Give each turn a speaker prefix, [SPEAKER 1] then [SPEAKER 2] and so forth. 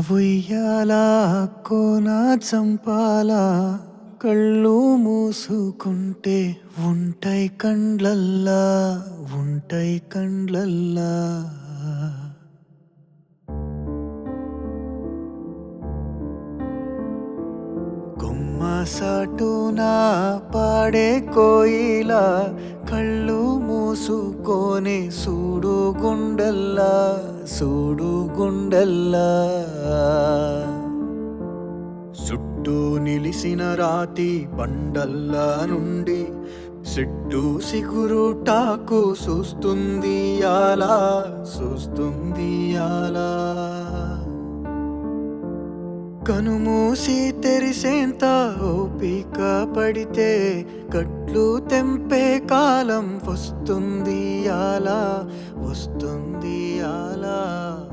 [SPEAKER 1] ఉయ్యాల కోన చంపాల కళ్ళు మూసుకుంటే ఉంటాయి కండ్లల్లా ఉంటాయి కండ్లల్లా కొమ్మ సాటున పాడే కోయిలా కళ్ళు మూసుకొని సూడు గుండెల్లా సూడు గుండెల్లా చుట్టూ నిలిసిన రాతి బండల్లా నుండి సిట్టు సిగురుటాకు చూస్తుంది అలా చూస్తుంది అలా కనుమూసి తెరిసేంత ఓపిక పడితే కట్లు తెంపే కాలం వస్తుంది అలా వస్తుంది అలా